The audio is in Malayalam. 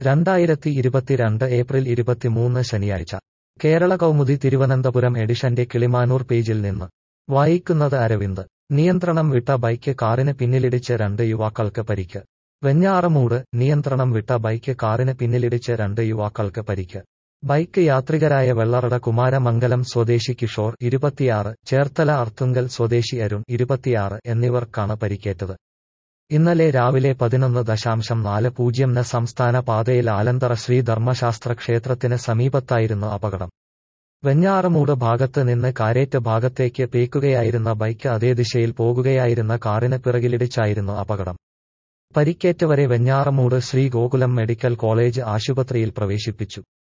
രണ്ടായിരത്തി ഇരുപത്തിരണ്ട് ഏപ്രിൽ ഇരുപത്തിമൂന്ന് ശനിയാഴ്ച കേരള കൗമുദി തിരുവനന്തപുരം എഡിഷന്റെ കിളിമാനൂർ പേജിൽ നിന്ന് വായിക്കുന്നത് അരവിന്ദ് നിയന്ത്രണം വിട്ട ബൈക്ക് കാറിന് പിന്നിലിടിച്ച് രണ്ട് യുവാക്കൾക്ക് പരിക്ക് വെഞ്ഞാറമൂട് നിയന്ത്രണം വിട്ട ബൈക്ക് കാറിന് പിന്നിലിടിച്ച് രണ്ട് യുവാക്കൾക്ക് പരിക്ക് ബൈക്ക് യാത്രികരായ വെള്ളറട കുമാരമംഗലം സ്വദേശി കിഷോർ ഇരുപത്തിയാറ് ചേർത്തല അർത്തുങ്കൽ സ്വദേശി അരുൺ ഇരുപത്തിയാറ് എന്നിവർക്കാണ് പരിക്കേറ്റത് ഇന്നലെ രാവിലെ പതിനൊന്ന് ദശാംശം നാല് പൂജ്യം ന് സംസ്ഥാന പാതയിൽ ആലന്തറ ശ്രീ ധർമ്മശാസ്ത്ര ക്ഷേത്രത്തിന് സമീപത്തായിരുന്നു അപകടം വെഞ്ഞാറമൂട് ഭാഗത്ത് നിന്ന് കാരേറ്റ് ഭാഗത്തേക്ക് പേക്കുകയായിരുന്ന ബൈക്ക് അതേ ദിശയിൽ പോകുകയായിരുന്ന കാറിന് പിറകിലിടിച്ചായിരുന്നു അപകടം പരിക്കേറ്റവരെ വെഞ്ഞാറമൂട് ശ്രീ ഗോകുലം മെഡിക്കൽ കോളേജ് ആശുപത്രിയിൽ പ്രവേശിപ്പിച്ചു